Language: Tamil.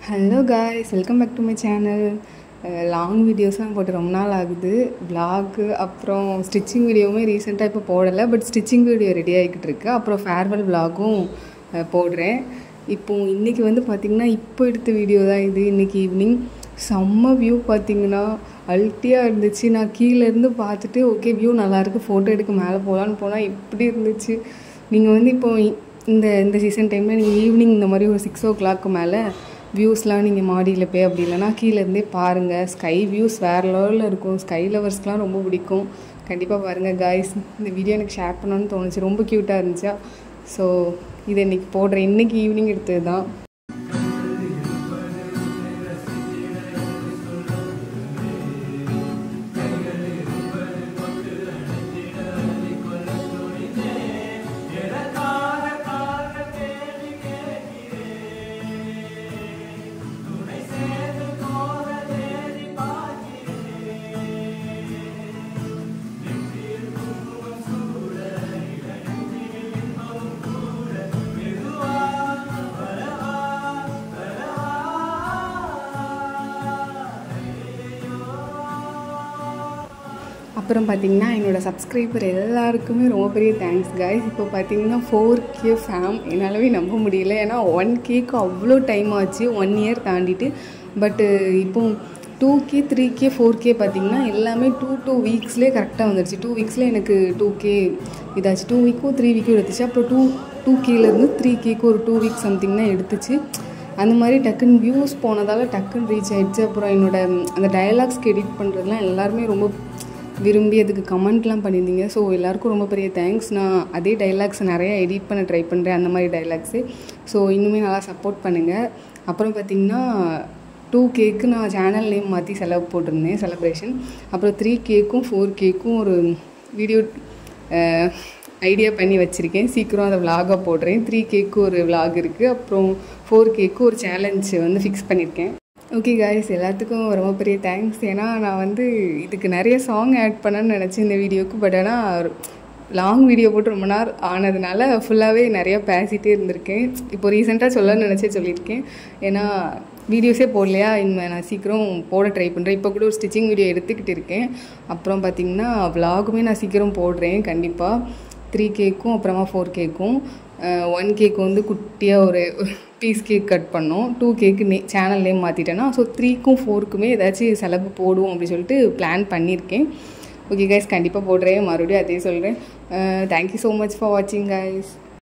hello guys welcome back to my channel long வீடியோஸ்லாம் போட்டு ரொம்ப நாள் ஆகுது விலாகு அப்புறம் ஸ்டிச்சிங் வீடியோவுமே ரீசெண்டாக இப்போ போடலை பட் ஸ்டிச்சிங் வீடியோ ரெடி ஆகிக்கிட்டு இருக்கு அப்புறம் ஃபேர்வெல் விலாகும் போடுறேன் இப்போ இன்றைக்கி வந்து பார்த்திங்கன்னா இப்போ எடுத்த வீடியோ தான் இது இன்றைக்கி ஈவினிங் செம்ம வியூ பார்த்திங்கன்னா அல்ட்டியாக இருந்துச்சு நான் கீழேருந்து பார்த்துட்டு ஓகே வியூ நல்லாயிருக்கு ஃபோட்டோ எடுக்க மேலே போகலான்னு போனால் இப்படி இருந்துச்சு நீங்கள் வந்து இப்போ இந்த இந்த சீசன் டைமில் நீங்கள் ஈவினிங் இந்த மாதிரி ஒரு சிக்ஸ் ஓ கிளாக்கு மேலே வியூஸ்லாம் நீங்கள் மாடியில் போய் அப்படி இல்லைனா கீழேருந்தே பாருங்கள் ஸ்கை வியூஸ் வேறு லெவலில் இருக்கும் ஸ்கை லவர்ஸ்க்கெலாம் ரொம்ப பிடிக்கும் கண்டிப்பாக பாருங்கள் காய்ஸ் இந்த வீடியோ எனக்கு ஷேர் பண்ணணும்னு தோணுச்சு ரொம்ப க்யூட்டாக இருந்துச்சா ஸோ இதை இன்றைக்கி போடுறேன் இன்றைக்கி ஈவினிங் எடுத்தது தான் அப்புறம் பார்த்திங்கன்னா என்னோடய சப்ஸ்கிரைபர் எல்லாருக்குமே ரொம்ப பெரிய தேங்க்ஸ் காய்ஸ் இப்போ பார்த்தீங்கன்னா ஃபோர் கே ஃபேம் என்னாலவே நம்ப முடியல ஏன்னா ஒன் கேக்கு அவ்வளோ டைம் ஆச்சு ஒன் இயர் தாண்டிட்டு பட்டு இப்போ two K three K four K பார்த்திங்கன்னா எல்லாமே டூ டூ வீக்ஸ்லேயே கரெக்டாக வந்துடுச்சு டூ வீக்ஸில் எனக்கு டூ கே இதாச்சு டூ வீக்கும் த்ரீ வீக்கும் எடுத்துச்சு அப்புறம் டூ டூ கேலேருந்து த்ரீ கேக்கு ஒரு டூ வீக் சம்திங் தான் எடுத்துச்சு அந்த மாதிரி டக்குன்னு வியூஸ் போனதால் டக்குன்னு ரீச் ஆகிடுச்சு அப்புறம் என்னோடய அந்த டயலாக்ஸ்க்கு எடிட் பண்ணுறதுலாம் எல்லாருமே ரொம்ப விரும்பி அதுக்கு கமெண்ட்லாம் பண்ணியிருந்தீங்க ஸோ எல்லாருக்கும் ரொம்ப பெரிய தேங்க்ஸ் நான் அதே டைலாக்ஸ் நிறையா எடிட் பண்ண ட்ரை பண்ணுறேன் அந்த மாதிரி டைலாக்ஸு ஸோ இன்னுமே நல்லா சப்போர்ட் பண்ணுங்கள் அப்புறம் பார்த்திங்கன்னா டூ கேக்கு நான் சேனல் நேம் மாற்றி செலவு போட்டிருந்தேன் செலப்ரேஷன் அப்புறம் த்ரீ கேக்கும் ஃபோர் கேக்கும் ஒரு வீடியோ ஐடியா பண்ணி வச்சுருக்கேன் சீக்கிரம் அதை விலாகாக போடுறேன் த்ரீ கேக்கு ஒரு விலாக் இருக்குது அப்புறம் ஃபோர் கேக்கு ஒரு சேலஞ்ச் வந்து ஃபிக்ஸ் பண்ணியிருக்கேன் ஓகே காய்ஸ் எல்லாத்துக்கும் ரொம்ப பெரிய தேங்க்ஸ் ஏன்னா நான் வந்து இதுக்கு நிறைய சாங் ஆட் பண்ணேன்னு நினச்சேன் இந்த வீடியோவுக்கு பட் ஆனால் லாங் வீடியோ போட்டு ரொம்ப நாள் ஆனதுனால ஃபுல்லாகவே நிறையா பேசிகிட்டே இருந்திருக்கேன் இப்போ ரீசெண்டாக சொல்லணும்னு நினச்சே சொல்லியிருக்கேன் ஏன்னா வீடியோஸே போடலையா இனிமேல் நான் சீக்கிரம் போட ட்ரை பண்ணுறேன் இப்போ கூட ஒரு ஸ்டிச்சிங் வீடியோ எடுத்துக்கிட்டு இருக்கேன் அப்புறம் பார்த்திங்கன்னா விலாகுமே நான் சீக்கிரம் போடுறேன் கண்டிப்பாக த்ரீ கேக்கும் அப்புறமா ஃபோர் கேக்கும் ஒன் கேக் வந்து குட்டியாக ஒரு பீஸ் கேக் கட் பண்ணோம் டூ கேக்கு நே சேனல் நேம் மாற்றிட்டேன்னா ஸோ த்ரீக்கும் ஃபோருக்குமே ஏதாச்சும் செலவு போடுவோம் அப்படின்னு சொல்லிட்டு பிளான் பண்ணியிருக்கேன் ஓகே கைஸ் கண்டிப்பாக போடுறேன் மறுபடியும் அதே சொல்கிறேன் தேங்க்யூ ஸோ மச் ஃபார் வாட்சிங் கைஸ்